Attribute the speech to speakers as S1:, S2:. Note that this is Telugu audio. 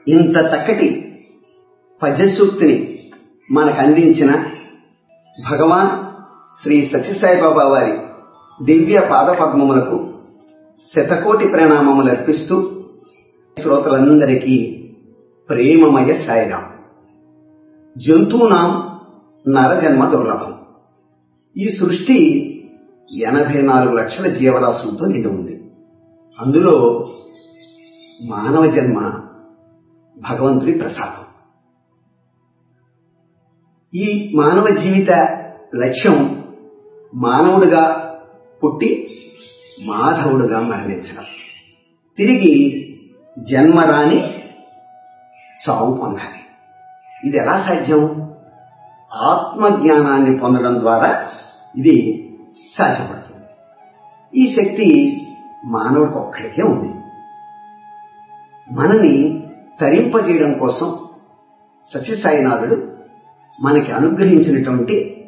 S1: ఇంత చక్కటి పద్యసూక్తిని మనకు అందించిన భగవాన్ శ్రీ సత్యసాయిబాబా వారి దివ్య పాదపద్మములకు శతకోటి ప్రణామములు అర్పిస్తూ శ్రోతలందరికీ ప్రేమమయ సాయిరాం జంతువునాం నరజన్మ దుర్లభం ఈ సృష్టి ఎనభై నాలుగు లక్షల జీవరాశులతో నిండి ఉంది అందులో మానవ జన్మ భగవంతుడి ప్రసాదం ఈ మానవ జీవిత లక్ష్యం మానవుడిగా పుట్టి మాధవుడుగా మరణించడం తిరిగి జన్మరాని చావు పొందాలి ఇది ఎలా సాధ్యం ఆత్మజ్ఞానాన్ని పొందడం ద్వారా ఇది సాధ్యపడుతుంది ఈ శక్తి మానవుడికి ఒక్కడికే ఉంది మనని తరింపజేయడం కోసం సత్యసాయినాథుడు మనకి అనుగ్రహించినటువంటి